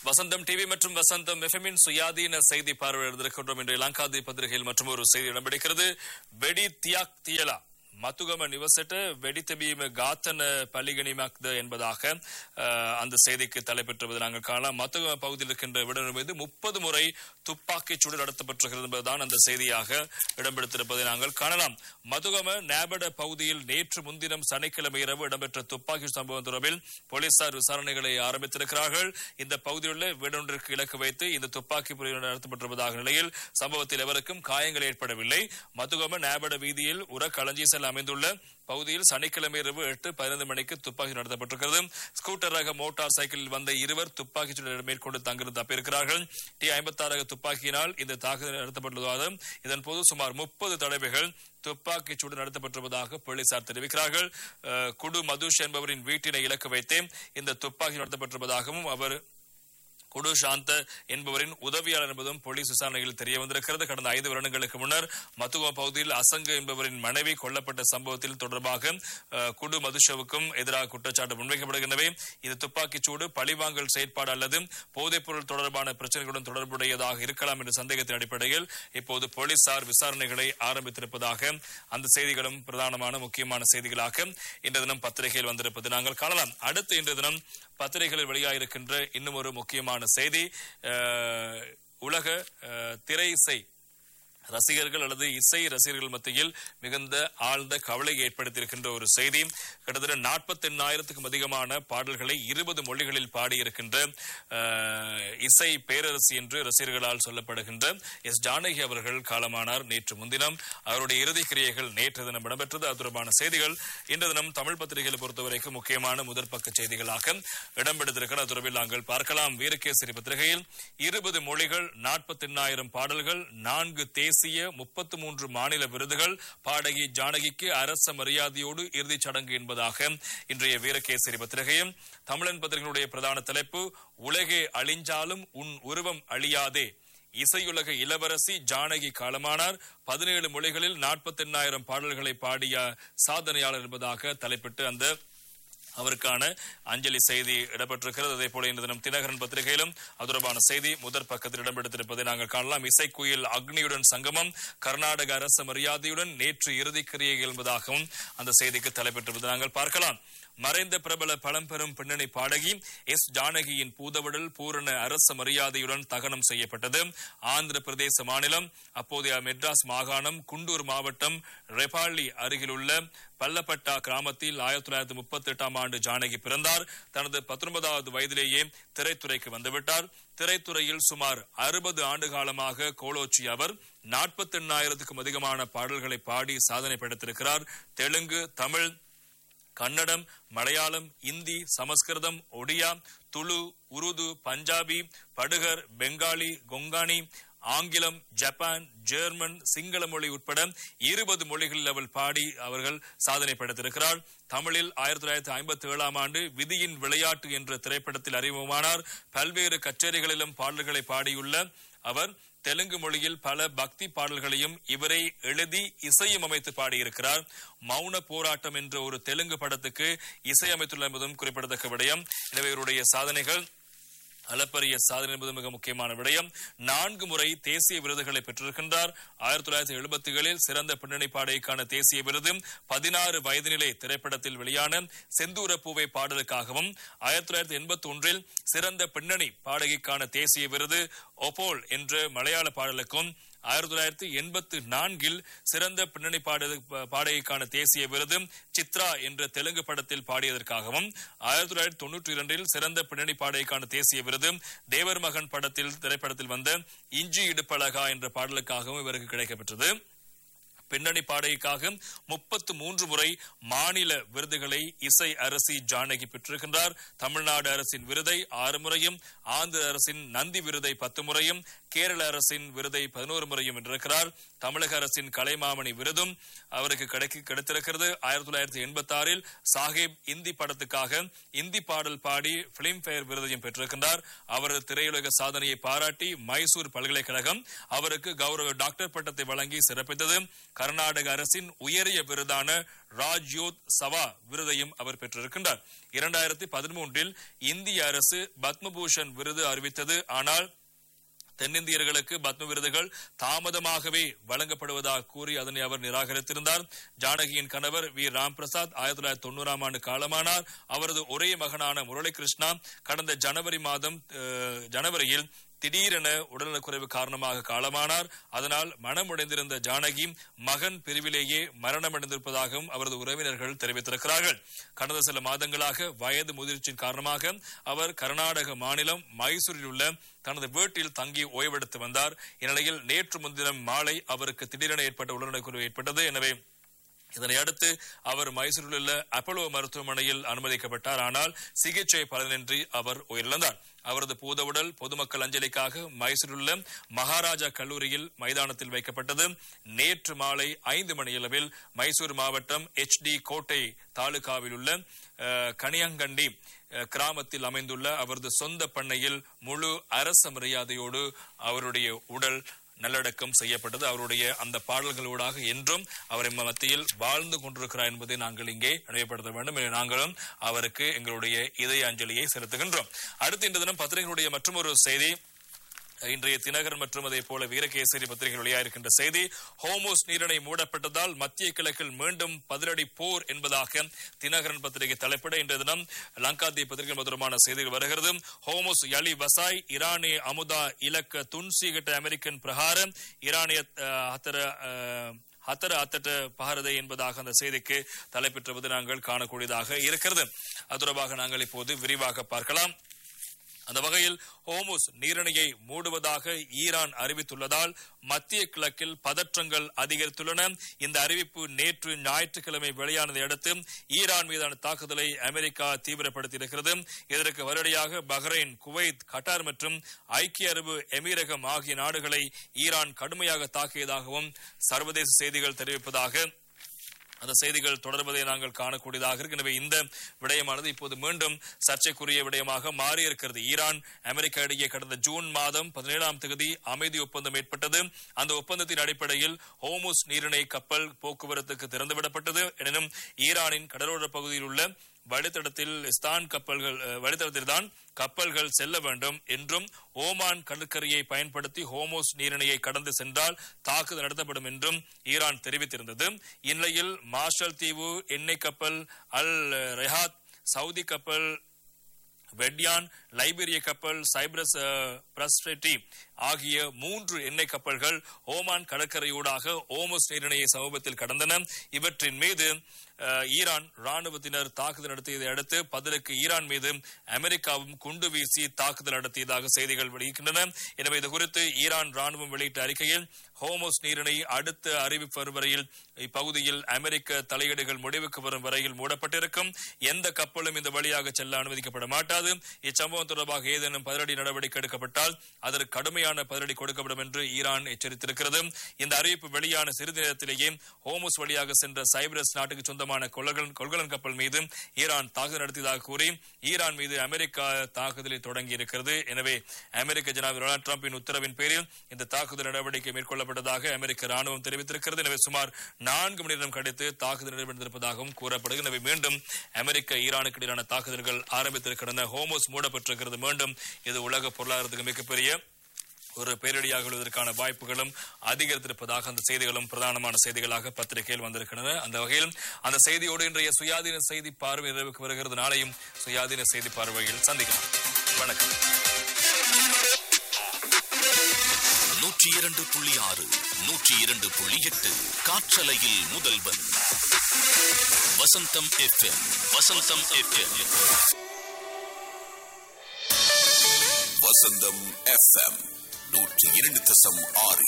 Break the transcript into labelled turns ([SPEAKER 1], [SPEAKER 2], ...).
[SPEAKER 1] வசந்தம் TV மற்றும் வசந்தம் எஃப்எம்மின் சுயாதீன செய்தி பார்வையிடுகின்றோம் இன்று இலங்காதி பத்திரிகையில் மற்றும் ஒரு செய்தி இடம்பிடிக்கிறது வெடி தியாக் தியலா மத்துகம நிவசட்ட வெடித்தபீம காத்தன பள்ளிகனிமாக்த என்பதாக அஹ், அந்த செய்திக்கு தலைப்பெற்றுவது நாங்கள் காணலாம் மத்துகம பகுதியில் இருக்கின்ற விடனர் மீது முப்பது முறை துப்பாக்கிச் சூடு நடத்தப்பட்டிருக்கிறது என்பதுதான் அந்த செய்தியாக இடம்பெடுத்திருப்பதை நாங்கள் காணலாம் மதுகம நேபட பகுதியில் நேற்று முன்தினம் சனிக்கிழமை இரவு இடம்பெற்ற துப்பாக்கி சம்பவம் தொடர்பில் போலீசார் விசாரணைகளை ஆரம்பித்திருக்கிறார்கள் இந்த பகுதியில் உள்ள வீடொன்றிற்கு இலக்கு வைத்து இந்த துப்பாக்கி பிரிவு நடத்தப்பட்டிருப்பதாக நிலையில் சம்பவத்தில் எவருக்கும் காயங்கள் ஏற்படவில்லை மதுகம நேபட வீதியில் உர களஞ்சிசல் அமைந்துள்ள பகுதியில் சனிக்கிழமை இரவு எட்டு பதினைந்து மணிக்கு துப்பாக்கி நடத்தப்பட்டிருக்கிறது ஸ்கூட்டர் ரக மோட்டார் சைக்கிளில் வந்த இருவர் துப்பாக்கி சூடு மேற்கொண்டு தங்கிருந்து தப்பியிருக்கிறார்கள் டி ஐம்பத்தாறு ரக துப்பாக்கியினால் இந்த தாக்குதல் நடத்தப்பட்டுள்ளதாக இதன் போது சுமார் முப்பது தடவைகள் துப்பாக்கிச் சூடு நடத்தப்பட்டிருப்பதாக போலீசார் தெரிவிக்கிறார்கள் அஹ், குடு மதுஷ் என்பவரின் வீட்டினை இலக்கு வைத்தே இந்த துப்பாக்கி நடத்தப்பட்டிருப்பதாகவும் அவர் குடு சாந்த என்பவரின் உதவியாளர் என்பதும் போலீஸ் விசாரணையில் தெரிய வந்திருக்கிறது கடந்த ஐந்து வருடங்களுக்கு முன்னர் மத்துவ பகுதியில் அசங்கு என்பவரின் மனைவி கொல்லப்பட்ட சம்பவத்தில் தொடர்பாக அஹ், குடு மதுஷவுக்கும் எதிராக குற்றச்சாட்டு முன்வைக்கப்படுகின்றன இது துப்பாக்கிச் சூடு பழிவாங்கல் செயற்பாடு அல்லது போதைப்பொருள் தொடர்பான பிரச்சனைகளுடன் தொடர்புடையதாக இருக்கலாம் என்ற சந்தேகத்தின் அடிப்படையில் இப்போது போலீசார் விசாரணைகளை ஆரம்பித்திருப்பதாக அந்த செய்திகளும் பிரதானமான முக்கியமான செய்திகளாக இன்று தினம் பத்திரிகையில் வந்திருப்பது நாங்கள் காணலாம் அடுத்து இன்று தினம் பத்திரிகைகளில் வெளியாகிருக்கின்ற இன்னும் ஒரு முக்கியமான செய்தி அஹ், உலக அஹ், திரை இசை ரசிகர்கள் அல்லது இசை ரசிகர்கள் மத்தியில் மிகுந்த ஆழ்ந்த கவலை ஏற்படுத்தியிருக்கின்ற ஒரு செய்தி கிட்டத்தட்ட நாற்பத்தி எண்ணாயிரத்துக்கும் அதிகமான பாடல்களை இருபது மொழிகளில் பாடியிருக்கின்ற அஹ், இசை பேரரசி என்று ரசிகர்களால் சொல்லப்படுகின்ற எஸ் ஜானகி அவர்கள் காலமானார் நேற்று முன்தினம் அவருடைய இறுதி கிரியைகள் நேற்று தினம் இடம்பெற்றது அது தொடர்பான செய்திகள் இன்று தினம் தமிழ் பத்திரிகைகளை பொறுத்தவரைக்கும் முக்கியமான முதற் பக்க செய்திகளாக இடம்பெடுத்திருக்கிற அது தொடர்பில் நாங்கள் பார்க்கலாம் வீரகேசரி பத்திரிகையில் இருபது மொழிகள் நாற்பத்தி எண்ணாயிரம் பாடல்கள் நான்கு தேசிய முப்பத்து மூன்று மாநில விருதுகள் பாடகி ஜானகிக்கு அரச மரியாதையோடு இறுதிச் சடங்கு என்பதாக இன்றைய வீரகேசரி பத்திரிகையும் தமிழன் பத்திரிகையுடைய பிரதான தலைப்பு உலகே அழிஞ்சாலும் உன் உருவம் அழியாதே இசையுலக இளவரசி ஜானகி காலமானார் பதினேழு மொழிகளில் நாற்பத்தி எண்ணாயிரம் பாடல்களை பாடிய சாதனையாளர் என்பதாக தலைப்பிட்டு அந்த அவருக்கான அஞ்சலி செய்தி இடம்பெற்றிருக்கிறது அதே போல இன்று தினம் தினகரன் பத்திரிகையிலும் அது தொடர்பான செய்தி முதற் பக்கத்தில் இடம்பெடுத்திருப்பதை நாங்கள் காணலாம் இசைக்குயில் அக்னியுடன் சங்கமம் கர்நாடக அரசு மரியாதையுடன் நேற்று இறுதிக்கிரியைகள் என்பதாகவும் அந்த செய்திக்கு தலைப்பெற்றிருப்பதை நாங்கள் பார்க்கலாம் மறைந்த பிரபல பழம்பெரும் பின்னணி பாடகி எஸ் ஜானகியின் பூதவிடல் பூரண அரச மரியாதையுடன் தகனம் செய்யப்பட்டது ஆந்திர பிரதேச மாநிலம் அப்போதைய மெட்ராஸ் மாகாணம் குண்டூர் மாவட்டம் ரெபாலி அருகிலுள்ள பல்லப்பட்டா கிராமத்தில் ஆயிரத்தி தொள்ளாயிரத்தி முப்பத்தி எட்டாம் ஆண்டு ஜானகி பிறந்தார் தனது பத்தொன்பதாவது வயதிலேயே திரைத்துறைக்கு வந்துவிட்டார் திரைத்துறையில் சுமார் அறுபது ஆண்டு காலமாக கோலோச்சி அவர் நாற்பத்தி எண்ணாயிரத்துக்கும் அதிகமான பாடல்களை பாடி சாதனை படைத்திருக்கிறார் தெலுங்கு தமிழ் கன்னடம் மலையாளம் இந்தி சமஸ்கிருதம் ஒடியா துளு உருது பஞ்சாபி படுகர் பெங்காலி கொங்கானி ஆங்கிலம் ஜப்பான் ஜெர்மன் சிங்கள மொழி உட்பட இருபது மொழிகளில் அவள் பாடி அவர்கள் சாதனை படைத்திருக்கிறார் தமிழில் ஆயிரத்தி தொள்ளாயிரத்தி ஐம்பத்தி ஏழாம் ஆண்டு விதியின் விளையாட்டு என்ற திரைப்படத்தில் அறிமுகமானார் பல்வேறு கச்சேரிகளிலும் பாடல்களை பாடியுள்ள அவர் தெலுங்கு மொழியில் பல பக்தி பாடல்களையும் இவரை எழுதி இசையும் அமைத்து பாடியிருக்கிறார் மௌன போராட்டம் என்ற ஒரு தெலுங்கு படத்துக்கு இசையமைத்துள்ள என்பதும் குறிப்பிடத்தக்க விடயம் எனவே இவருடைய சாதனைகள் அளப்பரிய சாதனை என்பது மிக முக்கியமான விடயம் நான்கு முறை தேசிய விருதுகளை பெற்றிருக்கின்றார் ஆயிரத்தி தொள்ளாயிரத்தி எழுபத்தி ஏழில் சிறந்த பின்னணி பாடகைக்கான தேசிய விருது பதினாறு வயதினிலே திரைப்படத்தில் வெளியான செந்தூர பூவை பாடலுக்காகவும் ஆயிரத்தி தொள்ளாயிரத்தி எண்பத்தி ஒன்றில் சிறந்த பின்னணி பாடகிக்கான தேசிய விருது ஒபோல் என்ற மலையாள பாடலுக்கும் ஆயிரத்தி தொள்ளாயிரத்தி எண்பத்தி நான்கில் சிறந்த பின்னணி பாடல் பாடகிக்கான தேசிய விருது சித்ரா என்ற தெலுங்கு படத்தில் பாடியதற்காகவும் ஆயிரத்தி தொள்ளாயிரத்தி தொன்னூற்றி இரண்டில் சிறந்த பின்னணி பாடகிக்கான தேசிய விருது தேவர் மகன் படத்தில் திரைப்படத்தில் வந்த இஞ்சி இடுப்பழகா என்ற பாடலுக்காகவும் இவருக்கு கிடைக்கப்பெற்றது பின்னணி பாடகிக்காக முப்பத்து மூன்று முறை மாநில விருதுகளை இசை அரசி ஜானகி பெற்றிருக்கின்றார் தமிழ்நாடு அரசின் விருதை ஆறு முறையும் ஆந்திர அரசின் நந்தி விருதை பத்து முறையும் கேரள அரசின் விருதை பதினோரு முறையும் வென்றிருக்கிறார் தமிழக அரசின் கலைமாமணி விருதும் அவருக்கு கிடைக்க கிடைத்திருக்கிறது ஆயிரத்தி தொள்ளாயிரத்தி எண்பத்தி ஆறில் சாஹிப் இந்தி படத்துக்காக இந்தி பாடல் பாடி பிலிம்பேர் விருதையும் பெற்றிருக்கின்றார் அவரது திரையுலக சாதனையை பாராட்டி மைசூர் பல்கலைக்கழகம் அவருக்கு கௌரவ டாக்டர் பட்டத்தை வழங்கி சிறப்பித்தது கர்நாடக அரசின் உயரிய விருதான ராஜ்யோத் சவா விருதையும் அவர் பெற்றிருக்கின்றார் இரண்டாயிரத்தி பதிமூன்றில் இந்திய அரசு பத்மபூஷன் விருது அறிவித்தது ஆனால் தென்னிந்தியர்களுக்கு பத்ம விருதுகள் தாமதமாகவே வழங்கப்படுவதாக கூறி அதனை அவர் நிராகரித்திருந்தார் ஜானகியின் கணவர் வி ராம் பிரசாத் ஆயிரத்தி தொள்ளாயிரத்தி தொண்ணூறாம் ஆண்டு காலமானார் அவரது ஒரே மகனான முரளி கிருஷ்ணா கடந்த ஜனவரி மாதம் அஹ், ஜனவரியில் திடீரென உடல்நலக்குறைவு காரணமாக காலமானார் அதனால் மனமுடைந்திருந்த ஜானகி மகன் பிரிவிலேயே மரணமடைந்திருப்பதாகவும் அவரது உறவினர்கள் தெரிவித்திருக்கிறார்கள் கடந்த சில மாதங்களாக வயது முதிர்ச்சியின் காரணமாக அவர் கர்நாடக மாநிலம் மைசூரில் உள்ள தனது வீட்டில் தங்கி ஓய்வெடுத்து வந்தார் இந்நிலையில் நேற்று முன்தினம் மாலை அவருக்கு திடீரென ஏற்பட்ட உடல்நலக்குறைவு ஏற்பட்டது எனவே இதனை அடுத்து அவர் மைசூரில் உள்ள அப்போலோ மருத்துவமனையில் அனுமதிக்கப்பட்டார் ஆனால் சிகிச்சை பலனின்றி அவர் உயிரிழந்தார் அவரது பூதவுடல் பொதுமக்கள் அஞ்சலிக்காக மைசூரில் உள்ள மகாராஜா கல்லூரியில் மைதானத்தில் வைக்கப்பட்டது நேற்று மாலை ஐந்து மணியளவில் மைசூர் மாவட்டம் எச் டி கோட்டை தாலுகாவில் உள்ள அஹ், கனியங்கண்டி அஹ், கிராமத்தில் அமைந்துள்ள அவரது சொந்த பண்ணையில் முழு அரச மரியாதையோடு அவருடைய உடல் நல்லடக்கம் செய்யப்பட்டது அவருடைய அந்த பாடல்களூடாக என்றும் அவரை மத்தியில் வாழ்ந்து கொண்டிருக்கிறார் என்பதை நாங்கள் இங்கே நினைவுபடுத்த வேண்டும் எனவே நாங்களும் அவருக்கு எங்களுடைய இதய அஞ்சலியை செலுத்துகின்றோம் அடுத்து இந்த தினம் பத்திரிகைகளுடைய மற்றொரு செய்தி இன்றைய தினகரன் மற்றும் அதே போல வீரகேசரி பத்திரிகை வெளியாயிருக்கின்ற செய்தி ஹோமோஸ் நீரிணை மூடப்பட்டதால் மத்திய கிழக்கில் மீண்டும் பதிலடி போர் என்பதாக தினகரன் பத்திரிகை தலைப்பிட இன்றைய தினம் லங்காதி பத்திரிகை மதுரமான செய்திகள் வருகிறது ஹோமோஸ் யலி வசாய் இரானிய அமுதா இலக்க துன்சிகிட்ட அமெரிக்கன் பிரகாரம் இரானிய அஹ், ஹத்தர அஹ், ஹத்தர அத்தட்ட பகரதை என்பதாக அந்த செய்திக்கு தலைப்பெற்றுவது நாங்கள் காணக்கூடியதாக இருக்கிறது அது தொடர்பாக நாங்கள் இப்போது விரிவாக பார்க்கலாம் அந்த வகையில் ஹோமுஸ் நீரிணையை மூடுவதாக ஈரான் அறிவித்துள்ளதால் மத்திய கிழக்கில் பதற்றங்கள் அதிகரித்துள்ளன இந்த அறிவிப்பு நேற்று ஞாயிற்றுக்கிழமை வெளியானதை அடுத்து ஈரான் மீதான தாக்குதலை அமெரிக்கா தீவிரப்படுத்தியிருக்கிறது இதற்கு வருடையாக பஹ்ரைன் குவைத் கட்டார் மற்றும் ஐக்கிய அரபு எமீரகம் ஆகிய நாடுகளை ஈரான் கடுமையாக தாக்கியதாகவும் சர்வதேச செய்திகள் தெரிவிப்பதாக அந்த செய்திகள் தொடர்வதை நாங்கள் காணக்கூடியதாக இருக்கு எனவே இந்த விடயமானது இப்போது மீண்டும் சர்ச்சைக்குரிய விடயமாக மாறியிருக்கிறது ஈரான் அமெரிக்கா இடையே கடந்த ஜூன் மாதம் பதினேழாம் தேதி அமைதி ஒப்பந்தம் ஏற்பட்டது அந்த ஒப்பந்தத்தின் அடிப்படையில் ஹோமுஸ் நீரிணை கப்பல் போக்குவரத்துக்கு திறந்துவிடப்பட்டது எனினும் ஈரானின் கடலோர பகுதியில் உள்ள வழித்தடத்தில் ஸ்தான் கப்பல்கள் அஹ், வழித்தடத்தில் தான் கப்பல்கள் செல்ல வேண்டும் என்றும் ஓமான் கடற்கரையை பயன்படுத்தி ஹோமோஸ் நீரிணையை கடந்து சென்றால் தாக்குதல் நடத்தப்படும் என்றும் ஈரான் தெரிவித்திருந்தது இந்நிலையில் மார்ஷல் தீவு எண்ணெய் கப்பல் அல் ரெஹாத் சவுதி கப்பல் வெட்யான் லைபீரிய கப்பல் சைப்ரஸ் அஹ், பிரஸ்டெட்டி ஆகிய மூன்று எண்ணெய் கப்பல்கள் ஓமான் கடற்கரையூடாக ஓமஸ் நீரிணையை சமூகத்தில் கடந்தன இவற்றின் மீது அஹ், ஈரான் ராணுவத்தினர் தாக்குதல் நடத்தியதை அடுத்து பதிலுக்கு ஈரான் மீது அமெரிக்காவும் குண்டு வீசி தாக்குதல் நடத்தியதாக செய்திகள் வெளியிடுகின்றன எனவே இது குறித்து ஈரான் ராணுவம் வெளியிட்ட அறிக்கையில் ஹோமோஸ் நீரிணை அடுத்த அறிவிப்பு வரும் வரையில் இப்பகுதியில் அமெரிக்க தலையீடுகள் முடிவுக்கு வரும் வரையில் மூடப்பட்டிருக்கும் எந்த கப்பலும் இந்த வழியாக செல்ல அனுமதிக்கப்பட மாட்டாது இச்சம்பவம் தொடர்பாக ஏதேனும் பதிலடி நடவடிக்கை எடுக்கப்பட்டால் அதற்கு கடுமையான பதிலடி கொடுக்கப்படும் என்று ஈரான் எச்சரித்திருக்கிறது இந்த அறிவிப்பு வெளியான சிறிது நேரத்திலேயே ஹோமோஸ் வழியாக சென்ற சைப்ரஸ் நாட்டுக்கு சொந்தமான கொள்கலன் கொள்கலன் கப்பல் மீது ஈரான் தாக்குதல் நடத்தியதாக கூறி ஈரான் மீது அமெரிக்கா தாக்குதலை தொடங்கி இருக்கிறது எனவே அமெரிக்க ஜனாதிபதி டொனால்டு டிரம்பின் உத்தரவின் பேரில் இந்த தாக்குதல் நடவடிக்கை மேற்கொள்ளப்பட்டதாக அமெரிக்க ராணுவம் தெரிவித்திருக்கிறது எனவே சுமார் நான்கு மணி நேரம் கழித்து தாக்குதல் நடைபெற்றிருப்பதாகவும் கூறப்படுகிறது எனவே மீண்டும் அமெரிக்க ஈரானுக்கு இடையிலான தாக்குதல்கள் ஆரம்பித்திருக்கின்றன ஹோமோஸ் மூடப்பட்டிருக்கிறது மீண்டும் இது உலக பொருளாதாரத்துக்கு மிகப்பெரிய ஒரு பேரிடியாக விழுவதற்கான வாய்ப்புகளும் அதிகரித்திருப்பதாக அந்த செய்திகளும் பிரதானமான செய்திகளாக பத்திரிகையில் வந்திருக்கின்றன அந்த வகையில் அந்த செய்தியோடு இன்றைய சுயாதீன செய்தி பார்வை நிறைவுக்கு வருகிறது நாளையும் சுயாதீன செய்தி பார்வையில் சந்திக்கலாம் வணக்கம்
[SPEAKER 2] நூற்றி இரண்டு புள்ளி ஆறு நூற்றி இரண்டு புள்ளி எட்டு காற்றலையில் முதல்வன் Vasantham FM Vasantham FM Vasantham FM நூற்றி இரண்டு தசம் ஆறு